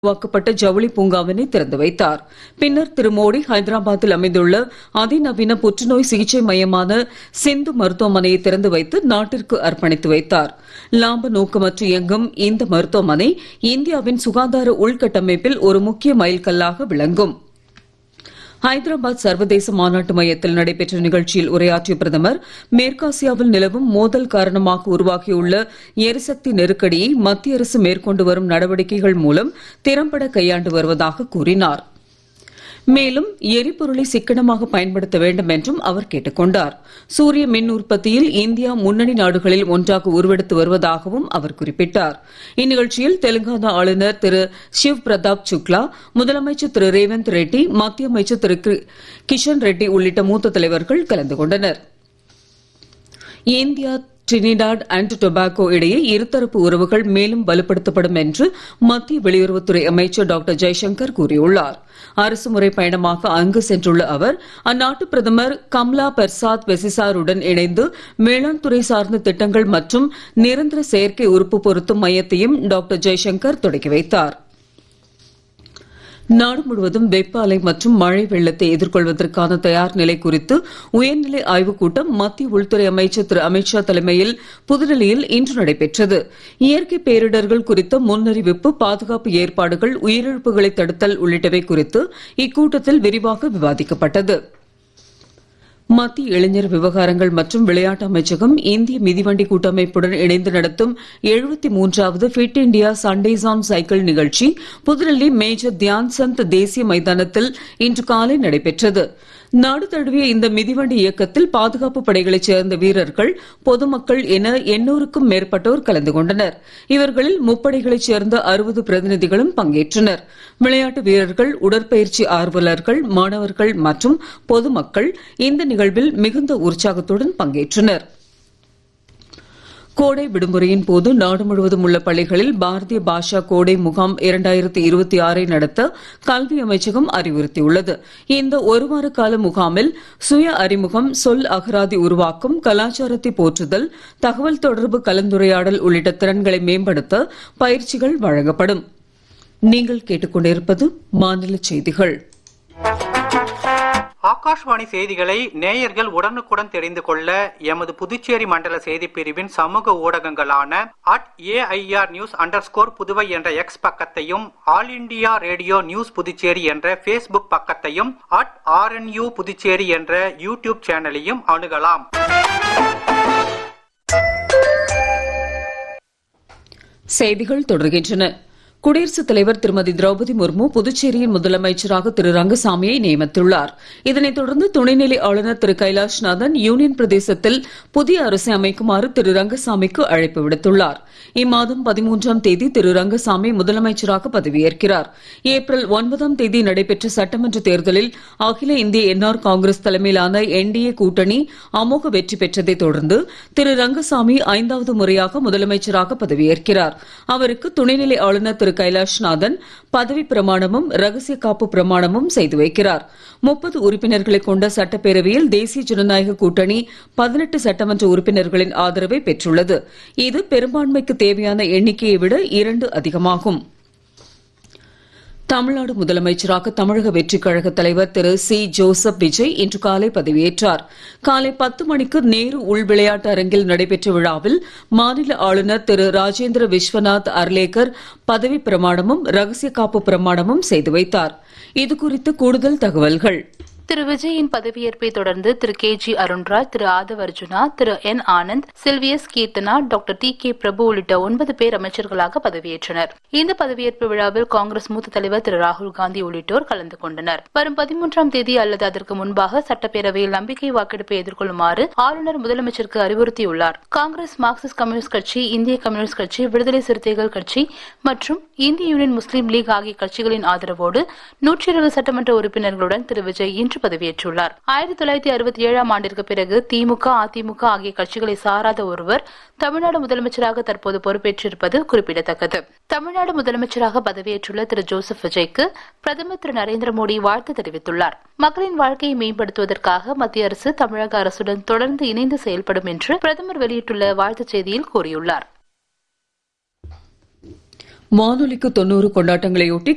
உருவாக்கப்பட்ட ஜவுளி பூங்காவினை திறந்து வைத்தார் பின்னர் திரு மோடி ஹைதராபாத்தில் அமைந்துள்ள அதிநவீன புற்றுநோய் சிகிச்சை மையமான சிந்து மருத்துவமனையை திறந்து வைத்து நாட்டிற்கு அர்ப்பணித்து வைத்தார் லாப நோக்கமற்று இயங்கும் இந்த மருத்துவமனை இந்தியாவின் சுகாதார உள்கட்டமைப்பில் ஒரு முக்கிய மைல்கல்லாக விளங்கும் ஹைதராபாத் சர்வதேச மாநாட்டு மையத்தில் நடைபெற்ற நிகழ்ச்சியில் உரையாற்றிய பிரதமர் மேற்காசியாவில் நிலவும் மோதல் காரணமாக உருவாகியுள்ள எரிசக்தி நெருக்கடியை மத்திய அரசு மேற்கொண்டு வரும் நடவடிக்கைகள் மூலம் திறம்பட கையாண்டு வருவதாக கூறினார் மேலும் எரிபொருளை சிக்கனமாக பயன்படுத்த வேண்டும் என்றும் அவர் கேட்டுக் கொண்டார் சூரிய மின் உற்பத்தியில் இந்தியா முன்னணி நாடுகளில் ஒன்றாக உருவெடுத்து வருவதாகவும் அவர் குறிப்பிட்டார் இந்நிகழ்ச்சியில் தெலுங்கானா ஆளுநர் திரு சிவ் பிரதாப் சுக்லா முதலமைச்சர் திரு ரேவந்த் ரெட்டி மத்திய அமைச்சர் திரு கி- கிஷன் ரெட்டி உள்ளிட்ட மூத்த தலைவர்கள் கலந்து கொண்டனர் இந்தியா டிரினிடாட் அண்ட் டொபாகோ இடையே இருதரப்பு உறவுகள் மேலும் வலுப்படுத்தப்படும் என்று மத்திய வெளியுறவுத்துறை அமைச்சர் டாக்டர் ஜெய்சங்கர் கூறியுள்ளார் அரசுமுறை பயணமாக அங்கு சென்றுள்ள அவர் அந்நாட்டு பிரதமர் கம்லா பெர்சாத் வெசிசாருடன் இணைந்து வேளாண் துறை சார்ந்த திட்டங்கள் மற்றும் நிரந்தர செயற்கை உறுப்பு பொருத்தும் மையத்தையும் டாக்டர் ஜெய்சங்கர் தொடக்கி வைத்தார் நாடு முழுவதும் வெப்ப அலை மற்றும் மழை வெள்ளத்தை எதிர்கொள்வதற்கான தயார் நிலை குறித்து உயர்நிலை ஆய்வுக் கூட்டம் மத்திய உள்துறை அமைச்சர் திரு அமித்ஷா தலைமையில் புதுடெல்லியில் இன்று நடைபெற்றது இயற்கை பேரிடர்கள் குறித்த முன்னறிவிப்பு பாதுகாப்பு ஏற்பாடுகள் உயிரிழப்புகளை தடுத்தல் உள்ளிட்டவை குறித்து இக்கூட்டத்தில் விரிவாக விவாதிக்கப்பட்டது மத்திய இளைஞர் விவகாரங்கள் மற்றும் விளையாட்டு அமைச்சகம் இந்திய மிதிவண்டி கூட்டமைப்புடன் இணைந்து நடத்தும் எழுபத்தி மூன்றாவது fit India Sundays on cycle நிகழ்ச்சி புதுடெல்லி மேஜர் தியான் சந்த் தேசிய மைதானத்தில் இன்று காலை நடைபெற்றது நாடு தழுவிய இந்த மிதிவண்டி இயக்கத்தில் பாதுகாப்பு படைகளைச் சேர்ந்த வீரர்கள் பொதுமக்கள் என எண்ணூறுக்கும் மேற்பட்டோர் கலந்து கொண்டனர் இவர்களில் முப்படைகளைச் சேர்ந்த அறுபது பிரதிநிதிகளும் பங்கேற்றனர் விளையாட்டு வீரர்கள் உடற்பயிற்சி ஆர்வலர்கள் மாணவர்கள் மற்றும் பொதுமக்கள் இந்த நிகழ்வில் மிகுந்த உற்சாகத்துடன் பங்கேற்றனர் கோடை விடுமுறையின் போது நாடு முழுவதும் உள்ள பள்ளிகளில் பாரதிய பாஷா கோடை முகாம் இரண்டாயிரத்தி இருபத்தி ஆறை நடத்த கல்வி அமைச்சகம் அறிவுறுத்தியுள்ளது இந்த ஒருவார கால முகாமில் சுய அறிமுகம் சொல் அகராதி உருவாக்கம் கலாச்சாரத்தை போற்றுதல் தகவல் தொடர்பு கலந்துரையாடல் உள்ளிட்ட திறன்களை மேம்படுத்த பயிற்சிகள் வழங்கப்படும் நீங்கள் கேட்டுக்கொண்டிருப்பது மாநில செய்திகள் ஆகாஷ்வாணி செய்திகளை நேயர்கள் உடனுக்குடன் தெரிந்து கொள்ள எமது புதுச்சேரி மண்டல செய்திப் பிரிவின் சமூக ஊடகங்களான at AIR news under Puduvai என்ற எக்ஸ் பக்கத்தையும் All India Radio news Puducherry என்ற ஃபேஸ்புக் பக்கத்தையும் அட் ஆர்என்யூ புதுச்சேரி என்ற யூடியூப் சேனலையும் அணுகலாம் செய்திகள் தொடர்கின்றன குடியரசுத் தலைவர் திருமதி திரௌபதி முர்மு புதுச்சேரியின் முதலமைச்சராக திரு ரங்கசாமியை நியமித்துள்ளார் இதனைத் தொடர்ந்து துணைநிலை ஆளுநர் திரு கைலாஷ்நாதன் யூனியன் பிரதேசத்தில் புதிய அரசை அமைக்குமாறு திரு ரங்கசாமிக்கு அழைப்பு விடுத்துள்ளார் இம்மாதம் பதிமூன்றாம் தேதி திரு ரங்கசாமி முதலமைச்சராக பதவியேற்கிறார் ஏப்ரல் ஒன்பதாம் தேதி நடைபெற்ற சட்டமன்ற தேர்தலில் அகில இந்திய என்ஆர் காங்கிரஸ் தலைமையிலான என்டிஏ கூட்டணி அமோக வெற்றி பெற்றதைத் தொடர்ந்து திரு ரங்கசாமி ஐந்தாவது முறையாக முதலமைச்சராக பதவியேற்கிறார் அவருக்கு துணைநிலை ஆளுநர் திரு கைலாஷ்நாதன் பதவி பிரமாணமும் ரகசிய காப்பு பிரமாணமும் செய்து வைக்கிறார் முப்பது உறுப்பினர்களை கொண்ட சட்டப்பேரவையில் தேசிய ஜனநாயக கூட்டணி பதினெட்டு சட்டமன்ற உறுப்பினர்களின் ஆதரவை பெற்றுள்ளது இது பெரும்பான்மைக்கு தேவையான எண்ணிக்கையை விட இரண்டு அதிகமாகும் தமிழ்நாடு முதலமைச்சராக தமிழக வெற்றிக் கழக தலைவர் திரு சி ஜோசப் விஜய் இன்று காலை பதவியேற்றார் காலை பத்து மணிக்கு நேரு உள் விளையாட்டு அரங்கில் நடைபெற்ற விழாவில் மாநில ஆளுநர் திரு ராஜேந்திர விஸ்வநாத் அர்லேக்கர் பதவி பிரமாணமும் ரகசிய காப்பு பிரமாணமும் செய்து வைத்தார் இதுகுறித்து கூடுதல் தகவல்கள் திரு விஜயின் பதவியேற்பை தொடர்ந்து திரு கே ஜி அருண்ராஜ் திரு ஆதவ் அர்ஜுனா திரு N Anand Sylvius Keerthana doctor T K Prabhu உள்ளிட்ட ஒன்பது பேர் அமைச்சர்களாக பதவியேற்றனர் இந்த பதவியேற்பு விழாவில் காங்கிரஸ் மூத்த தலைவர் திரு ராகுல் காந்தி உள்ளிட்டோர் கலந்து கொண்டனர் வரும் பதிமூன்றாம் தேதி அல்லது அதற்கு முன்பாக சட்டப்பேரவையில் நம்பிக்கை வாக்கெடுப்பை எதிர்கொள்ளுமாறு ஆளுநர் முதலமைச்சருக்கு அறிவுறுத்தியுள்ளார் காங்கிரஸ் மார்க்சிஸ்ட் கம்யூனிஸ்ட் கட்சி இந்திய கம்யூனிஸ்ட் கட்சி விடுதலை சிறுத்தைகள் கட்சி மற்றும் இந்திய யூனியன் முஸ்லீம் லீக் ஆகிய கட்சிகளின் ஆதரவோடு நூற்றி இருபது சட்டமன்ற உறுப்பினர்களுடன் திரு விஜய் இன்று பதவியேற்றுள்ளார் ஆயிரத்தி தொள்ளாயிரத்தி அறுபத்தி ஏழாம் ஆண்டிற்கு பிறகு திமுக அதிமுக ஆகிய கட்சிகளை சாராத ஒருவர் தமிழ்நாடு முதலமைச்சராக தற்போது பொறுப்பேற்றிருப்பது குறிப்பிடத்தக்கது தமிழ்நாடு முதலமைச்சராக பதவியேற்றுள்ள திரு ஜோசப் விஜய்க்கு பிரதமர் திரு நரேந்திர மோடி வாழ்த்து தெரிவித்துள்ளார் மக்களின் வாழ்க்கையை மேம்படுத்துவதற்காக மத்திய அரசு தமிழக அரசுடன் தொடர்ந்து இணைந்து செயல்படும் என்று பிரதமர் வெளியிட்டுள்ள வாழ்த்துச் செய்தியில் கூறியுள்ளார் வானொலிக்கு தொண்ணூறு கொண்டாட்டங்களையொட்டி